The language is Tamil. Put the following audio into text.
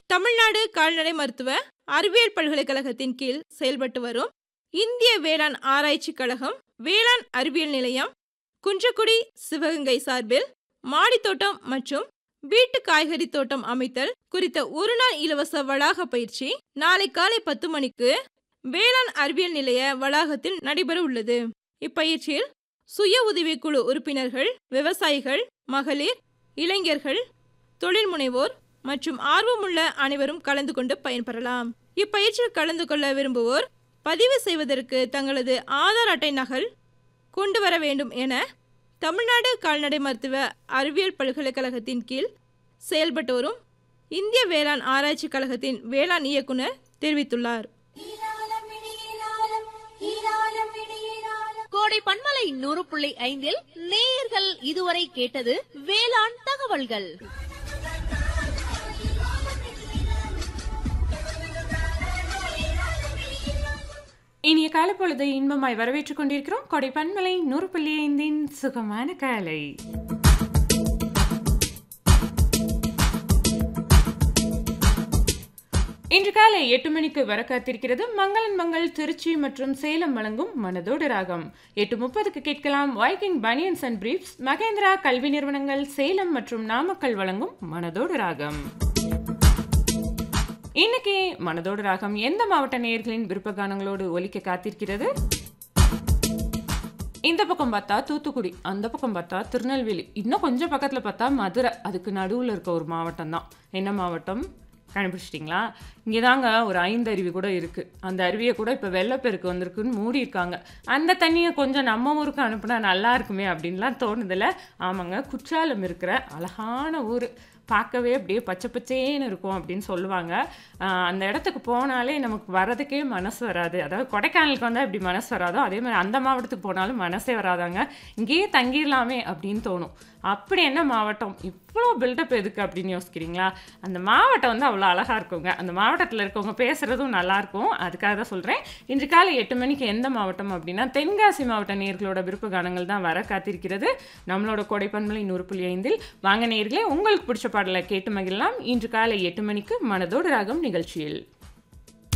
தமிழ்நாடு கால்நடை மருத்துவ அறிவியல் பல்கலைக்கழகத்தின் கீழ் செயல்பட்டு வரும் இந்திய வேளாண் ஆராய்ச்சி கழகம் வேளாண் அறிவியல் நிலையம் குன்றக்குடி சிவகங்கை சார்பில் மாடித்தோட்டம் மற்றும் வீட்டு காய்கறி தோட்டம் அமைத்தல் குறித்த ஒருநாள் இலவச வளாக பயிற்சி நாளை காலை பத்து மணிக்கு வேளாண் அறிவியல் நிலைய வளாகத்தில் நடைபெற உள்ளது இப்பயிற்சியில் சுய உதவிக்குழு உறுப்பினர்கள் விவசாயிகள் மகளிர் இளைஞர்கள் தொழில் முனைவோர் மற்றும் ஆர்வமுள்ள அனைவரும் கலந்து கொண்டு பயன்பெறலாம் இப்பயிற்சியில் கலந்து கொள்ள விரும்புவோர் பதிவு செய்வதற்கு தங்களது ஆதார் அட்டை நகல் கொண்டு வர வேண்டும் என தமிழ்நாடு கால்நடை மருத்துவ அறிவியல் பல்கலைக்கழகத்தின் கீழ் செயல்பட்டு வரும் இந்திய வேளாண் ஆராய்ச்சி கழகத்தின் வேளாண் இயக்குனர் தெரிவித்துள்ளார் கோடை பண்பலை நூறு புள்ளி ஐந்தில் நேயர்கள் இதுவரை கேட்டது வேளாண் தகவல்கள் இனிய காலை பொழுதை இன்பமாய் வரவேற்றுக் கொண்டிருக்கிறோம் கொடை பன்மலை நூறு புள்ளி ஐந்தின் சுகமான காலை இன்று காலை எட்டு மணிக்கு வர காத்திருக்கிறது மங்களன் மங்கள் திருச்சி மற்றும் சேலம் வழங்கும் மனதோடு ராகம் எட்டு முப்பதுக்கு கேட்கலாம் வைக்கிங் பனியன்ஸ் அண்ட் பிரீப்ஸ் மகேந்திரா கல்வி நிறுவனங்கள் சேலம் மற்றும் நாமக்கல் வழங்கும் மனதோடு ராகம் இன்னைக்கு மனதோடு ராகம் எந்த மாவட்ட நேயர்களின் விருப்ப கானங்களோடு ஒலிக்க காத்திருக்கிறது இந்த பக்கம் பார்த்தா தூத்துக்குடி அந்த பக்கம் பார்த்தா திருநெல்வேலி இன்னும் கொஞ்சம் பக்கத்தில் பார்த்தா மதுரை அதுக்கு நடுவில் இருக்க ஒரு மாவட்டம் தான் என்ன மாவட்டம் கண்டுபிடிச்சிட்டிங்களா இங்கே தாங்க ஒரு ஐந்து அருவி கூட இருக்குது அந்த அருவியை கூட இப்போ வெள்ளப்பெருக்கு வந்திருக்குன்னு மூடி இருக்காங்க அந்த தண்ணியை கொஞ்சம் நம்ம ஊருக்கு அனுப்புனா நல்லா இருக்குமே அப்படின்லாம் தோணுதில்ல ஆமாங்க குற்றாலம் இருக்கிற அழகான ஊர் பார்க்கவே அப்படியே பச்சை பச்சேன்னு இருக்கும் அப்படின்னு சொல்லுவாங்க ஆஹ் அந்த இடத்துக்கு போனாலே நமக்கு வரதுக்கே மனசு வராது அதாவது கொடைக்கானலுக்கு வந்தால் இப்படி மனசு வராதோ அதே மாதிரி அந்த மாவட்டத்துக்கு போனாலும் மனசே வராதாங்க இங்கேயே தங்கிடலாமே அப்படின்னு தோணும் அப்படி என்ன மாவட்டம் இவ்வளோ பில்டப் எதுக்கு அப்படின்னு யோசிக்கிறீங்களா அந்த மாவட்டம் வந்து அவ்வளோ அழகாக இருக்குங்க அந்த மாவட்டத்தில் இருக்கவங்க பேசுகிறதும் நல்லாயிருக்கும் அதுக்காக தான் சொல்கிறேன் இன்று காலை எட்டு மணிக்கு எந்த மாவட்டம் அப்படின்னா தென்காசி மாவட்ட நேர்களோட விருப்ப கானங்கள் தான் வர காத்திருக்கிறது நம்மளோட கொடைப்பன்மலை நூறு புள்ளி ஐந்தில் வாங்க நேர்களே உங்களுக்கு பிடிச்ச பாடலை கேட்டு மகிழலாம் இன்று காலை எட்டு மணிக்கு மனதோடு ராகம் நிகழ்ச்சியில்